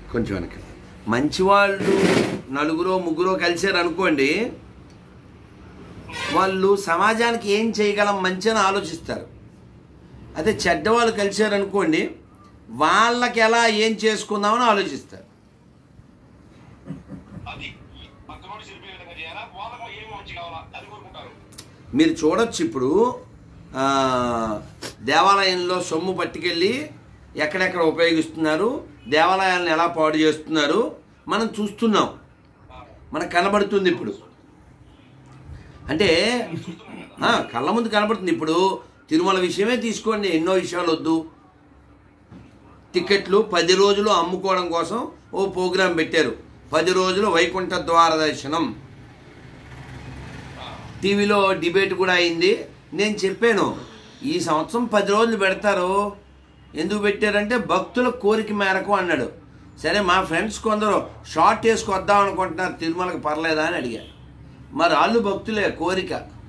కొంచెం వెనక్కి మంచివాళ్ళు నలుగురో ముగ్గురో కలిసారు అనుకోండి వాళ్ళు సమాజానికి ఏం చేయగలం మంచి అని ఆలోచిస్తారు అదే చెడ్డవాళ్ళు కలిసారు అనుకోండి వాళ్ళకి ఎలా ఏం చేసుకుందామని ఆలోచిస్తారు అది పక్కనోడు చెరిపే విధంగా చేయాలా వాళ్ళకు ఏం మంచి కావాలా అది కోరుకుంటారు మీరు చూడొచ్చు ఇప్పుడు ఆ, దేవాలయంలో సొమ్ము పట్టుకెళ్ళి ఎక్కడెక్కడ ఉపయోగిస్తున్నారు దేవాలయాలను ఎలా పాడు చేస్తున్నారు మనం చూస్తున్నాం మనకు కనబడుతుంది ఇప్పుడు అంటే ఆ, కళ్ళ ముందు కనబడుతుంది ఇప్పుడు తిరుమల విషయమే తీసుకోండి ఎన్నో విషయాలు వద్దు టికెట్లు పది రోజులు అమ్ముకోవడం కోసం ఓ ప్రోగ్రాం పెట్టారు పది రోజులు వైకుంఠ ద్వార దర్శనం టీవీలో డిబేట్ కూడా అయింది నేను చెప్పాను ఈ సంవత్సరం పది రోజులు పెడతారు ఎందుకు పెట్టారంటే భక్తుల కోరిక మేరకు అన్నాడు సరే మా ఫ్రెండ్స్ కొందరు షార్ట్ వేసుకొద్దాం అనుకుంటున్నారు తిరుమలకి పర్లేదా అని అడిగారు మరి వాళ్ళు భక్తులే కోరిక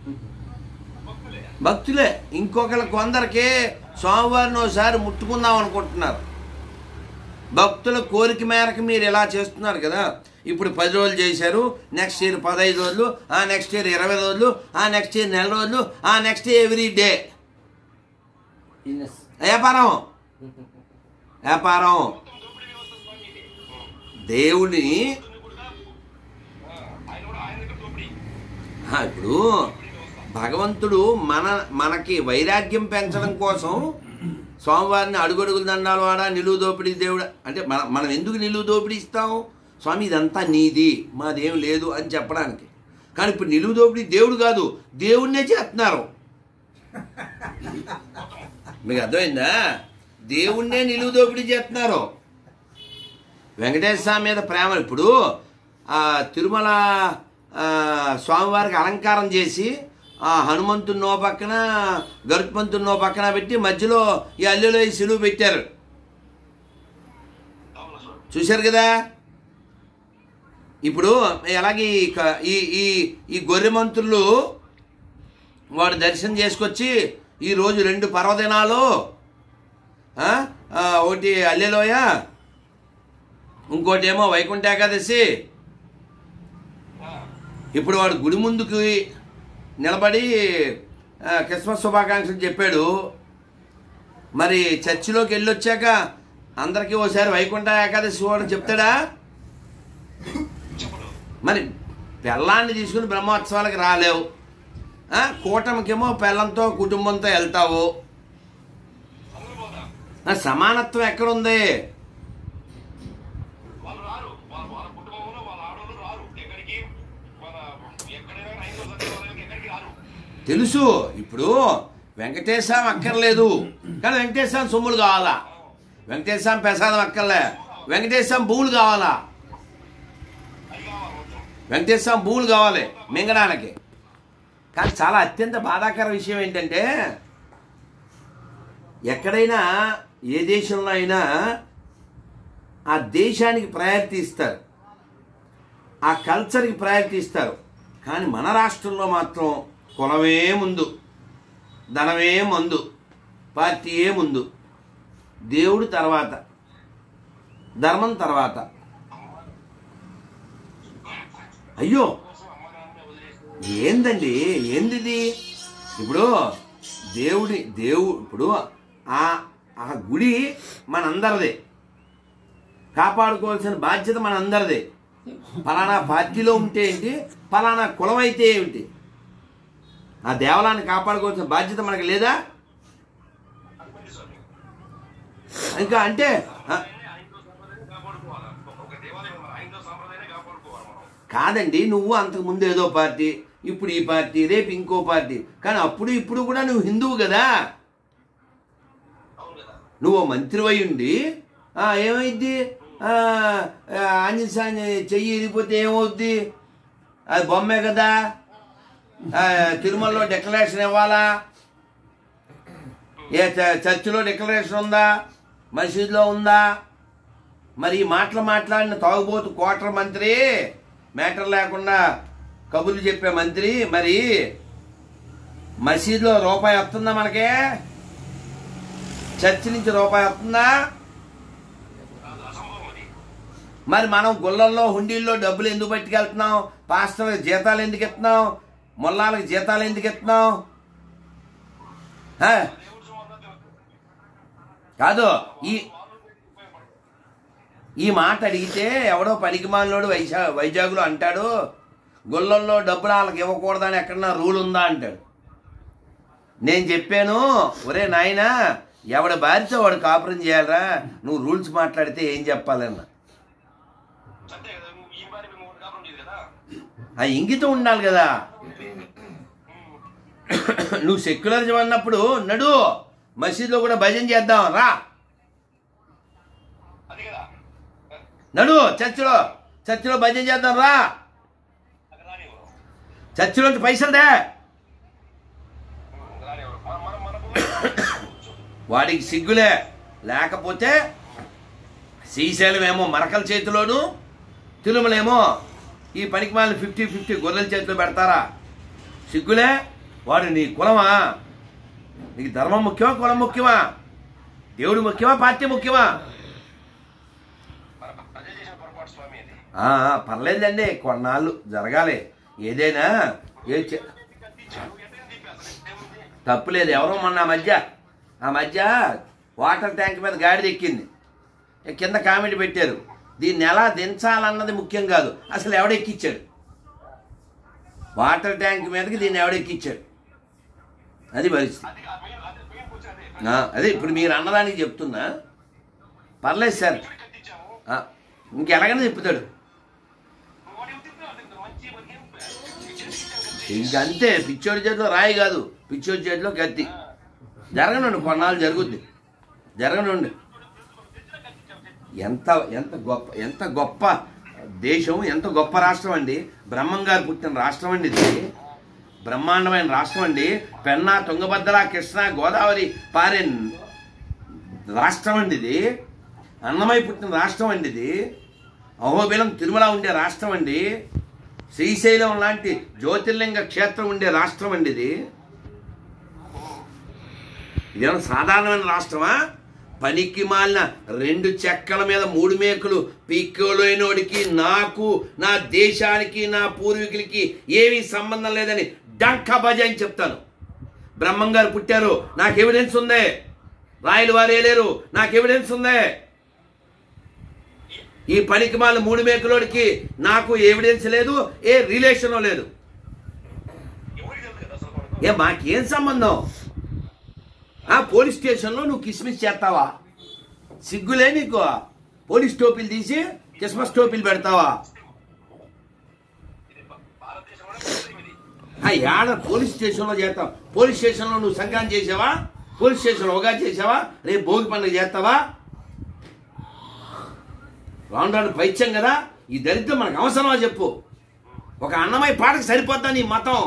భక్తులే ఇంకొకళ్ళ కొందరికి స్వామివారిని ఒకసారి ముట్టుకుందాం అనుకుంటున్నారు భక్తుల కోరిక మేరకు మీరు ఇలా చేస్తున్నారు కదా ఇప్పుడు పది రోజులు చేశారు నెక్స్ట్ ఇయర్ పదహైదు రోజులు ఆ నెక్స్ట్ ఇయర్ ఇరవై రోజులు ఆ నెక్స్ట్ ఇయర్ నెల రోజులు ఆ నెక్స్ట్ ఎవ్రీ డే బిజినెస్ వ్యాపారం వ్యాపారం మొత్తం దోపిడీ వ్యవస్థ స్వామి ఇది దేవుడిని ఆయన కూడా ఆయన దగ్గర దోపిడీ ఆ, ఇప్పుడు భగవంతుడు మన మనకి వైరాగ్యం పెంచడం కోసం స్వామివారిని అడుగడుగుల దండాలు వాడా నిలువు దోపిడీ దేవుడు అంటే మన మనం ఎందుకు నిలువు దోపిడీ ఇస్తాం స్వామి ఇదంతా నీది మాదేం లేదు అని చెప్పడానికి కానీ ఇప్పుడు నిలువు దోపిడీ దేవుడు కాదు దేవుడినే చేస్తున్నారు మీకు అర్థమైందా దేవుణ్ణే నిలువు దోపిడీ చేస్తున్నారు వెంకటేశ్వర స్వామి మీద ప్రేమ ఇప్పుడు ఆ తిరుమల ఆ, స్వామివారికి అలంకారం చేసి ఆ హనుమంతుని నో పక్కన గరుత్మంతుని నో పక్కన పెట్టి మధ్యలో ఈ అల్లులో ఈ సిలువు పెట్టారు అవును స్వామి చూశారు కదా ఇప్పుడు అలాగే ఈ క- ఈ ఈ ఈ గొర్రె మంత్రులు వాడు దర్శనం చేసుకొచ్చి ఈ రోజు రెండు పర్వదినాలు ఆ, ఆ, ఒకటి అల్లెలోయ ఇంకోటి ఏమో వైకుంఠ ఏకాదశి ఇప్పుడు వాడు గుడి ముందుకి నిలబడి ఆ, క్రిస్మస్ శుభాకాంక్షలు చెప్పాడు మరి చర్చిలోకి వెళ్ళొచ్చాక అందరికీ ఓసారి వైకుంఠ ఏకాదశి వాడు చెప్తాడా చెప్పడు మరి పెళ్ళాన్ని తీసుకుని బ్రహ్మోత్సవాలకు రాలేవు ఆ, కూటమికేమో పెళ్ళంతో కుటుంబంతో వెళ్తావు అందరూ పోతా ఆ, సమానత్వం ఎక్కడుంది వాళ్ళు రారు వాళ్ళ వాళ్ళ కుటుంబంలో వాళ్ళ ఆడవాళ్ళు రారు ఎక్కడికి వాళ్ళ ఎక్కడైనా హైందవ సత్యవాలయానికి ఎక్కడికి రారు తెలుసు ఇప్పుడు వెంకటేశ్వరం అక్కర్లేదు కానీ వెంకటేశ్వరం సొమ్ములు కావాలా వెంకటేశ్వరం ప్రసాదం అక్కర్లే వెంకటేశ్వరం భూములు కావాలా అది కావాలి మొత్తం వెంకటేశ్వరం భూములు కావాలి మింగడానికి కానీ చాలా అత్యంత బాధాకర విషయం ఏంటంటే ఎక్కడైనా ఏ దేశంలో అయినా ఆ దేశానికి ప్రయారిటీ ఇస్తారు ఆ కల్చర్కి ప్రయారిటీ ఇస్తారు కానీ మన రాష్ట్రంలో మాత్రం కులమే ముందు ధనమే ముందు పార్టీయే ముందు దేవుడు తర్వాత ధర్మం తర్వాత అయ్యో కోసం అమ్మ నాన్నని వదిలేసి ఏందండి ఏంది ఇది ఇప్పుడు దేవుడి దేవు ఇప్పుడు ఆ ఆ గుడి మనందరిదే కాపాడుకోవాల్సిన బాధ్యత మనందరిదే ఫలానా పార్టీలో ఉంటే ఏంటి ఫలానా కులం అయితే ఏమిటి ఆ దేవాలయాన్ని కాపాడుకోవాల్సిన బాధ్యత మనకు లేదా అనుకుంది స్వామి ఇంకా అంటే ఆ, హైందవ సాంప్రదాయాన్ని కాపాడుకోవాలి ఒక దేవాలయం మన హైందవ సాంప్రదాయాన్ని కాపాడుకోవాలి మనం కాదండి నువ్వు అంతకుముందు ఏదో పార్టీ ఇప్పుడు ఈ పార్టీ రేపు ఇంకో పార్టీ కానీ అప్పుడు ఇప్పుడు కూడా నువ్వు హిందువు కదా అవును కదా నువ్వు మంత్రివై ఉండి ఆ, ఏమైద్ది ఆ, ఆ, ఆంజనేయ స్వామి చెయ్యి ఇరిగిపోతే ఏమవుద్ది అది బొమ్మే కదా ఆ, తిరుమలలో డిక్లరేషన్ ఇవ్వాలా ఏ చ- చర్చిలో డిక్లరేషన్ ఉందా మసీదులో ఉందా మరి ఈ మాటలు మాట్లాడిన తాగుబోతు కోటర మంత్రి మ్యాటర్ లేకుండా కబుర్లు చెప్పే మంత్రి మరి మసీదులో రూపాయి వస్తుందా మనకే చర్చి నుంచి రూపాయి వస్తుందా అది అసంభవం అది మరి మనం గుళ్ళల్లో హుండీల్లో డబ్బులు ఎందుకు పట్టుకెళ్తున్నాం పాస్టర్లకు జీతాలు ఎందుకు ఇస్తున్నాం మొల్లాలకు జీతాలు ఎందుకు ఇస్తున్నాం ఆ? దేవుడు సొమ్ము కాదు ఈ వాళ్ళు ఉపయోగపడదు ఈ మాట అడిగితే ఎవడో పనికిమాలినోడు వైశా వైజాగ్లో అంటాడు గుళ్ళల్లో డబ్బులు వాళ్ళకి ఇవ్వకూడదని ఎక్కడన్నా రూల్ ఉందా అంటాడు నేను చెప్పాను ఒరే నాయనా ఎవడ భార్యతో వాడు కాపురం చేయాలరా నువ్వు రూల్స్ మాట్లాడితే ఏం చెప్పాలన్నా అంతే కదా నువ్వు ఈ బారి మేము ఒకటి కాపురం చేయదు కదా ఆ ఇంగితం ఉండాలి కదా నువ్వు సెక్యులరిజం అన్నప్పుడు నడు మసీదులో కూడా భజన చేద్దాం రా అది కదా నడు చర్చిలో చర్చిలో భజన చేద్దాం రా అది రానివ్వరు చర్చిలోంచి పైసలు దే రానివ్వరు మన మన మన భూమి వాడికి సిగ్గులే లేకపోతే శ్రీశైలం ఏమో మరకల చేతిలోను తిరుమలేమో ఈ పనికి మాలిన ఫిఫ్టీ ఫిఫ్టీ గొర్రెల చేతిలో పెడతారా సిగ్గులే వాడు నీ కులమా నీకు ధర్మం ముఖ్యమా కులం ముఖ్యమా దేవుడు ముఖ్యమా పార్టీ ముఖ్యమా మన ప్రజలు చేసిన పొరపాటు స్వామి అది ఆ, పర్లేదండి కొన్నాళ్ళు జరగాలి ఏదైనా ఏ చే- కత్తిచ్చాడు ఎట్లా తిప్పేస్తాడు ఏముంది తప్పులేదు ఎవరో మొన్న ఆ మధ్య ఆ మధ్య వాటర్ ట్యాంక్ మీద గాడిద ఎక్కింది ఇక కింద కామెంట్ పెట్టారు దీన్ని ఎలా దించాలన్నది ముఖ్యం కాదు అసలు ఎవడెక్కిచ్చాడు వాటర్ ట్యాంక్ మీదకి దీన్ని ఎవడెక్కిచ్చాడు అది పరిస్థితి అది ఆ మెయిన్ అది మెయిన్ కూర్చో అదే ఆ, అదే ఇప్పుడు మీరు అన్నదానికి చెప్తున్నా పర్లేదు సార్ చూడు కత్తిచ్చాము ఆ, ఇంకెలాగైనా చెప్తాడు నువ్వు వాడు ఏం తిప్పావు అది మంచి మనకి ఏం చేతికిచ్చాం కత్తి ఇంకంతే పిచ్చోడి చేతిలో రాయి కాదు పిచ్చోడి చేతిలో కత్తి జరగనుండి కొన్నాళ్ళు జరుగుద్ది జరగనుండి ఎంత ఎంత గొప్ప ఎంత గొప్ప దేశం ఎంత గొప్ప రాష్ట్రం అండి బ్రహ్మం గారు పుట్టిన రాష్ట్రం అండి ఇది బ్రహ్మాండమైన రాష్ట్రం అండి పెన్నా తుంగభద్ర కృష్ణ గోదావరి పారే రాష్ట్రం అండి ఇది అన్నమయ్య పుట్టిన రాష్ట్రం అండి ఇది అహోబిలం తిరుమల ఉండే రాష్ట్రం అండి శ్రీశైలం లాంటి జ్యోతిర్లింగ క్షేత్రం ఉండే రాష్ట్రం అండి ఇది ఇదేమన్నా సాధారణమైన రాష్ట్రమా పనికి మాలిన రెండు చెక్కల మీద మూడు మేకులు పీక్కోలేనోడికి నాకు నా దేశానికి నా పూర్వీకులకి ఏమీ సంబంధం లేదని డంకా బజ అని చెప్తాను బ్రహ్మం గారు పుట్టారు నాకు ఎవిడెన్స్ ఉంది రాయలు వారే లేరు నాకు ఎవిడెన్స్ ఉంది ఈ పనికి మాలిన మూడు మేకులోడికి నాకు ఎవిడెన్స్ లేదు ఏ రిలేషన్ లేదు ఎవరికి తెలుసు కదా అసలు మనకు ఏ మాకేం సంబంధం ఆ పోలీస్ స్టేషన్లో నువ్వు కిస్మిస్ చేస్తావా సిగ్గులే నీకు పోలీస్ టోపీలు తీసి కిస్మస్ టోపీలు పెడతావా ఇది భా- భారతదేశంలోనే ముస్లిం ఇది ఆ ఏడ పోలీస్ స్టేషన్లో చేస్తావు పోలీస్ స్టేషన్లో నువ్వు సంక్రాంతి చేసావా పోలీస్ స్టేషన్లో ఉగా చేసావా రేపు భోగి పండుగ చేస్తావా రాను రాను పైత్యం కదా ఈ దరిద్రం మనకు అవసరమా చెప్పు ఒక అన్నమయ్య పాటకి సరిపోద్దా నీ మతం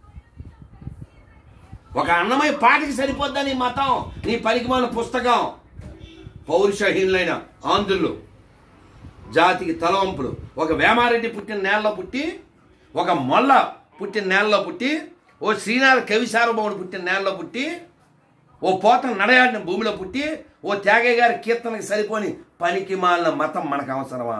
ఒక అన్నమయ్య పాటకి సరిపోద్దా నీ మతం నీ పనికిమాల పుస్తకం పౌరుషహీనులైన ఆంధ్రులు జాతికి తలవంపులు ఒక వేమారెడ్డి పుట్టిన నేలలో పుట్టి ఒక మొల్ల పుట్టిన నేలలో పుట్టి ఓ శ్రీనాథ కవి సార్వభౌముడు పుట్టిన నేలలో పుట్టి ఓ పోత నడయాడిన భూమిలో పుట్టి ఓ త్యాగయ్య గారి కీర్తనకి సరిపోని పనికి మాలిన మతం మనకు అవసరమా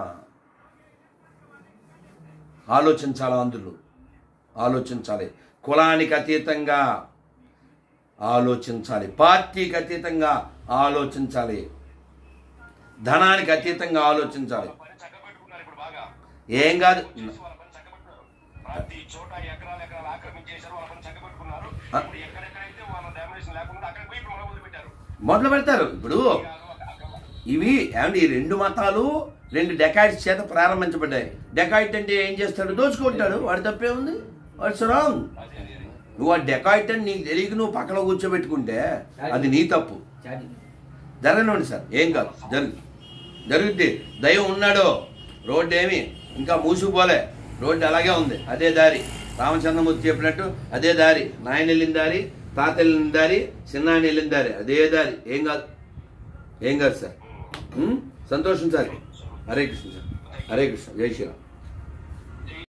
ఆలోచించాలి అందులో ఆలోచించాలి కులానికి అతీతంగా ఆలోచించాలి పార్టీకి అతీతంగా ఆలోచించాలి ధనానికి అతీతంగా ఆలోచించాలి పని చక్కబెట్టుకున్నారు ఇప్పుడు బాగా ఏం కాదు చేసి వాళ్ళ పని చక్కబెట్టుకున్నారు ప్రతి చోట ఎకరాలు ఎకరాలు ఆక్రమించేశారు వాళ్ళ పని చక్కబెట్టుకున్నారు ఆ. ఇప్పుడు ఎక్కడెక్కడైతే వాళ్ళ డామినేషన్ లేకుండా అక్కడికి పోయి ఇప్పుడు మనం మొదలు పెట్టారు మొదలు పెడతారు ఇప్పుడు ఇవి ఏమండి ఈ రెండు మతాలు రెండు డెకాయిట్స్ చేత ప్రారంభించబడ్డాయి డెకాయిట్ అంటే ఏం చేస్తాడు దోచుకుంటాడు వాడి తప్పే ఉంది వాట్స్ రాంగ్ అదే అదే అదే నువ్వు ఆ డెకాయిట్ అని నీకు తెలియక నువ్వు పక్కన కూర్చోబెట్టుకుంటే అది నీ తప్పు జరగనివ్వండి సార్ ఏం కాదు జరుగు జరుగుద్ది దైవం ఉన్నాడు రోడ్డు ఏమి ఇంకా మూసుకుపోలే రోడ్డు అలాగే ఉంది అదే దారి రామచంద్రమూర్తి చెప్పినట్టు అదే దారి నాయన వెళ్ళిన దారి తాత వెళ్ళిన దారి చిన్నాయన వెళ్ళిన దారి అదే దారి ఏం కాదు ఏం కాదు సార్ ఉం? సంతోషం సార్ హరే కృష్ణ సార్ హరే కృష్ణ జై శ్రీరామ్